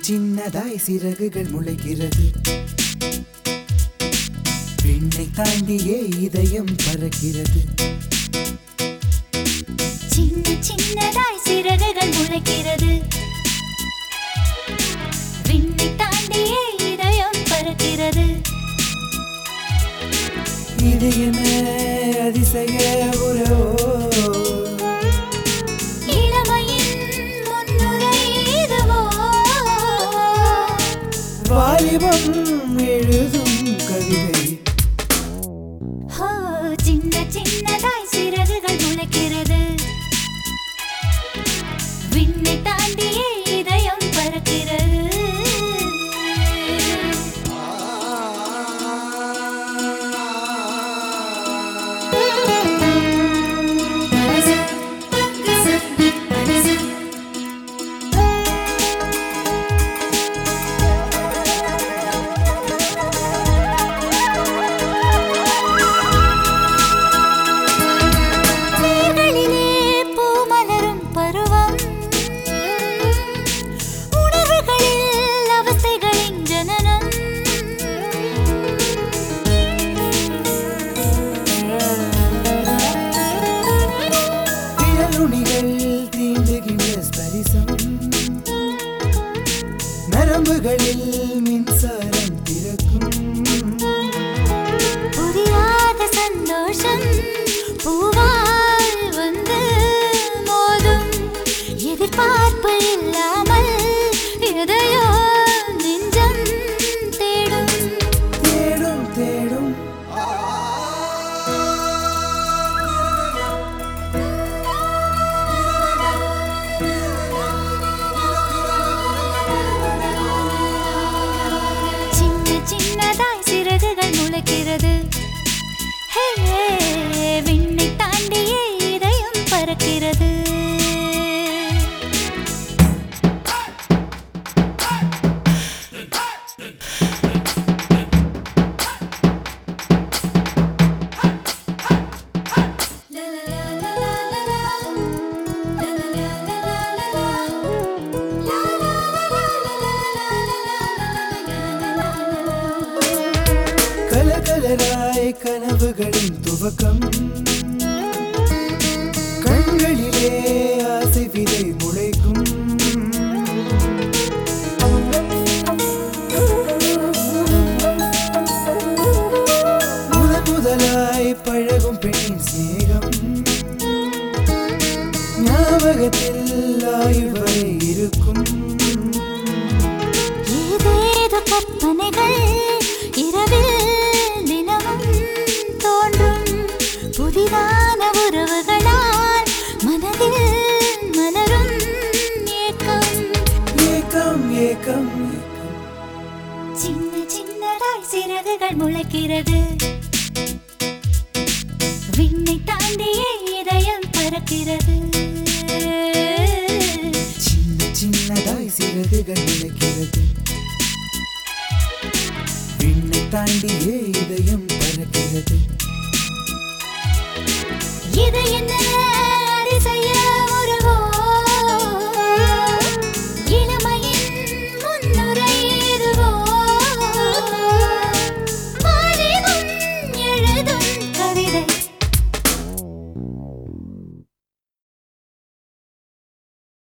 சின்னதாய் சிறகுகள் முளைக்கிறது விண்ணை தாண்டியே இதயம் பறக்கிறது சின்ன சின்னதாய் சிறகுகள் முளைக்கிறது விண்ணை தாண்டியே இதயம் பறக்கிறது இது என்ன அதிசய உறவோ இளமையின் முன்னுரை இதுவோ வாலிபம் எழுதும் கவிதை ஹோ, சின்ன சின்னதாய் சிறகுகள் முளைக்கிறது விண்ணை தாண்டியே இதயம் பறக்கிறது வேர்களிலே பூமலரும் பருவம் உணர்வுகளில் அவஸ்தைகளின் ஜனனம் விரலுணிகள் தீண்டுகின்ற ஸ்பரிசம் நரம்புகளில் மின்சாரம் பிறக்கும் புரியாத சந்தோஷம் பூவால் வந்து மோதும் எதிர்பார்ப்பு இல்லாமல் எதையோ நெஞ்சம் தேடும் தேடும் தேடும் சின்ன சின்னதாய் சிறகுகள் முளைக்கிறது ஹே, விண்ணை தாண்டியே இதயம் பறக்கிறது கலகலராய் கனவுகளின் துவக்கம் கண்களிலே ஆசை விதை முளைக்கும் முதன் முதலாய் பழகும் பெண்ணின் சிநேகம் ஞாபகத்தில் ஆயுள் வரை இருக்கும் ஏதேதோ கற்பனைகள் இரவில் தினமும் தோன்றும் புதிதான உறவுகளால் மனதில் மலரும் ஏக்கம் ஏக்கம் ஏக்கம் சின்ன சின்னதாய் சிறகுகள் முளைக்கிறது விண்ணை தாண்டியே இதயம் பறக்கிறது சின்ன சின்னதாய் சிறகுகள் முளைக்கிறது விண்ணை தாண்டியே